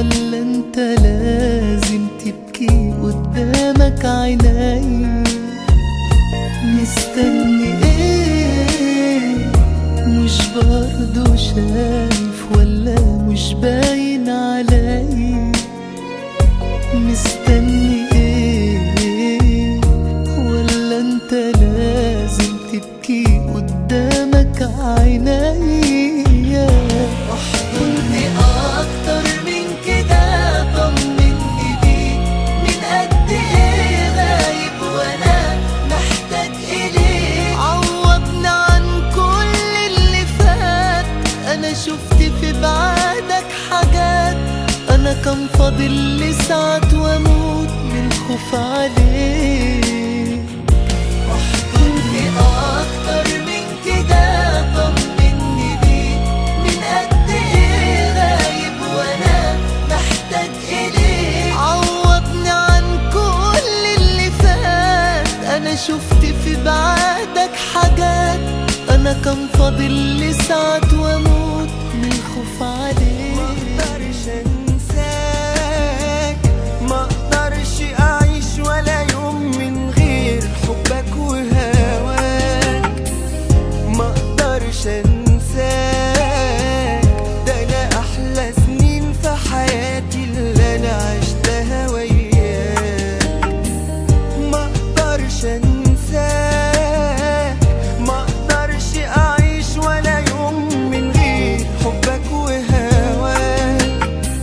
ولا انت لازم تبكي قدامك عيني مستني ايه مش برضو شايف ولا مش باين علي مستني ايه ولا انت لازم تبكي قدامك عيني احضني اكتر من كده طمني بيك من قد ايه غايب وانا محتاج اليك عوضني عن كل اللي فات انا شفت في بعدك حاجات انا كان فاضل لي ساعات واموت من الخوف عليك احضني اكتر من كده طمني بيك من قد ايه غايب وانا محتاج اليك عوضني عن كل اللي فات انا شفت في بعدك حاجات انا كان فاضل لي ساعات واموت من الخوف عليك مقدرش انساك مقدرش اعيش ولا يوم من غير حبك وهواك مقدرش انساك ده انا احلى سنين في حياتي اللي انا عشتها وياك مقدرش انساك مقدرش اعيش ولا يوم من غير حبك وهواك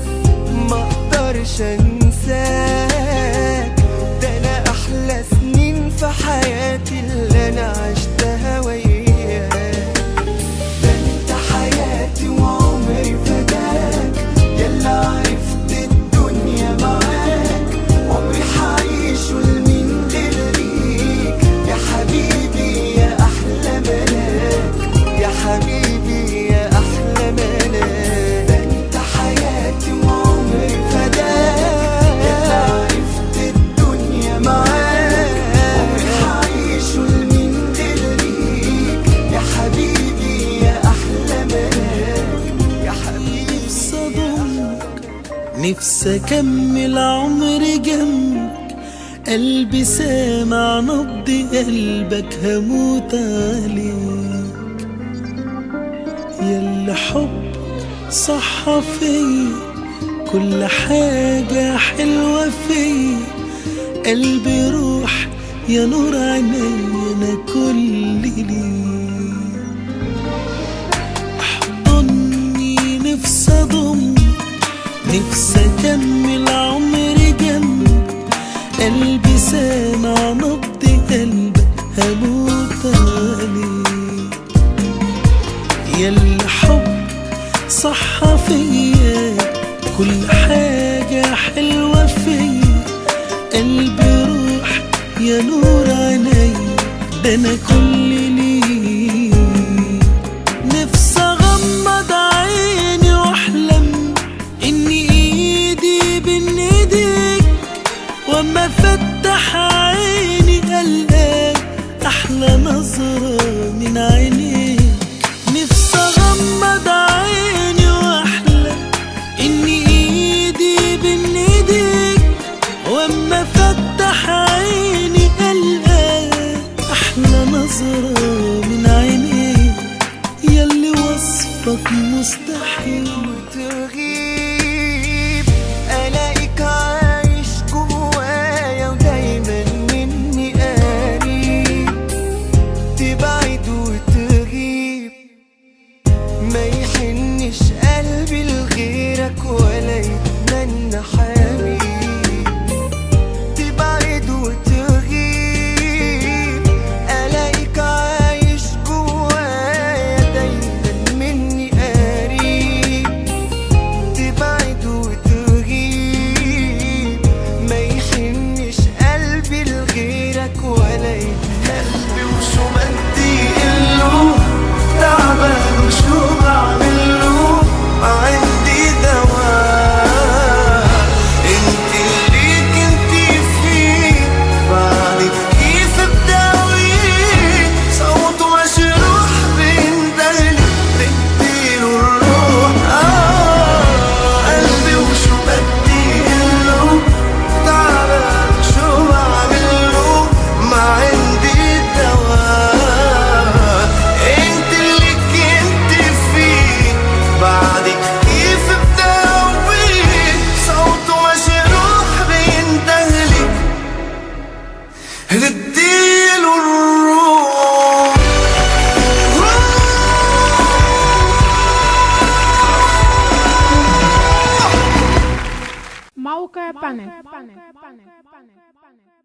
مقدرش انساك ده انا احلى سنين في حياتي اللي انا عشتها وياك ده انت حياتي وعمري فداك يلا عرفت الدنيا معاك عمري حعيش لمين غير ليك يا حبيبي يا احلى ملاك يا حبيبي يا احلى ملاك ده انت حياتي وعمري فداك يلا عرفت الدنيا معاك عمري حعيش لمين غير ليك يا حبيبي يا احلى ملاك يا حبيبي نفسي اضمك نفسي اكمل عمري جنبك قلبي سامع نبض قلبك هموت عليك ياللي حب صح فيا كل حاجة حلوة فيا قلبي روح يا نور عيني انا كل ليك احضني نفسي اضمك نفسي اكمل عمري جنبك قلبي سامع نبض قلبك هموت عليك ياللي حب صح فيا كل حاجة حلوة فيا قلبي روح يا نور عيني ده انا كل ليك نفسي اغمض عيني واحلم ان ايدي بين ايديك واما افتح عيني القاك احلى نظرة من عينيك نفسي اغمض عيني واحلم ان ايدي بين ايديك واما افتح عيني القاك احلى نظرة من عينيك ياللي وصفك مستحيل وتغيب الاقيك عايش جوايا ودايما مني قريب تبعد وتغيب Panel.